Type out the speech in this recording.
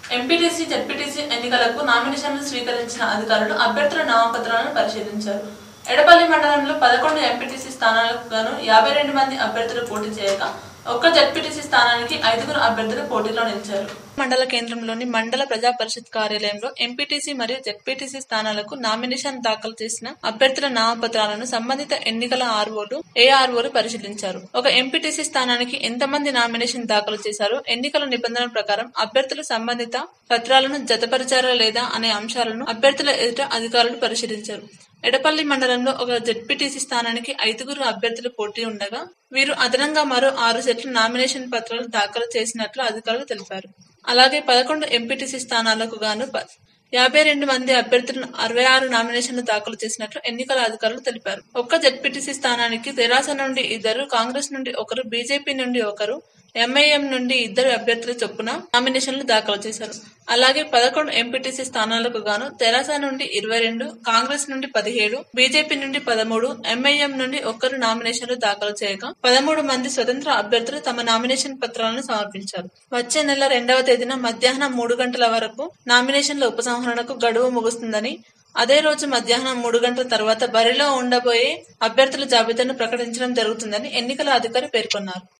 MPTC ZPTC ఎన్నికలకు నామినేషన్లు స్వీకరించిన అధికారులు అభ్యర్థుల నామపత్రాలను పరిశీలించారు ఎడపల్లి మండలంలో పదకొండు ఎంపీటీసీ స్థానాలకు గాను యాభై రెండు మంది అభ్యర్థులు పోటీ చేయగా ఒక్క జడ్పీటీసీ స్థానానికి ఐదుగురు అభ్యర్థులు పోటీలో నిలిచారు మండల కేంద్రంలోని మండల ప్రజా పరిషత్ కార్యాలయంలో ఎంపీటీసీ మరియు జడ్పీటీసీ స్థానాలకు నామినేషన్ దాఖలు చేసిన అభ్యర్థుల నామపత్రాలను సంబంధిత ఎన్నికల ఆర్ఓలు ఏఆర్ఓలు పరిశీలించారు ఒక ఎంపీటీసీ స్థానానికి ఎంతమంది నామినేషన్ దాఖలు చేశారో ఎన్నికల నిబంధనల ప్రకారం అభ్యర్థులు సంబంధిత పత్రాలను జతపరిచారా లేదా అనే అంశాలను అభ్యర్థుల ఎదుట అధికారులు పరిశీలించారు ఎడపల్లి మండలంలో ఒక జడ్పీటీసీ స్థానానికి ఐదుగురు అభ్యర్థులు పోటీ ఉండగా వీరు అదనంగా మరో ఆరు సెట్లు నామినేషన్ పత్రాలు దాఖలు చేసినట్లు అధికారులు తెలిపారు అలాగే పదకొండు ఎంపీటీసీ స్థానాలకు గాను ప- యాభై రెండు మంది అభ్యర్థులను అరవై ఆరు నామినేషన్లు దాఖలు చేసినట్లు ఎన్నికల అధికారులు తెలిపారు ఒక్క జడ్పీటీసీ స్థానానికి తెరాస నుండి ఇద్దరు కాంగ్రెస్ నుండి ఒకరు బీజేపీ నుండి ఒకరు ఎంఐఎం నుండి ఇద్దరు అభ్యర్థుల చొప్పున నామినేషన్లు దాఖలు చేశారు అలాగే పదకొండు ఎంపీటీసీ స్థానాలకు గాను తెరాస నుండి ఇరవై రెండు కాంగ్రెస్ నుండి పదిహేడు బీజేపీ నుండి పదమూడు ఎంఐఎం నుండి ఒక్కరు నామినేషన్లు దాఖలు చేయగా పదమూడు మంది స్వతంత్ర అభ్యర్థులు తమ నామినేషన్ పత్రాలను సమర్పించారు వచ్చే నెల రెండవ తేదీన మధ్యాహ్నం మూడు గంటల వరకు నామినేషన్ల ఉపసంహరణకు గడువు ముగుస్తుందని అదే రోజు మధ్యాహ్నం మూడు గంటల తర్వాత బరిలో ఉండబోయే అభ్యర్థుల జాబితాను ప్రకటించడం జరుగుతుందని ఎన్నికల అధికారి పేర్కొన్నారు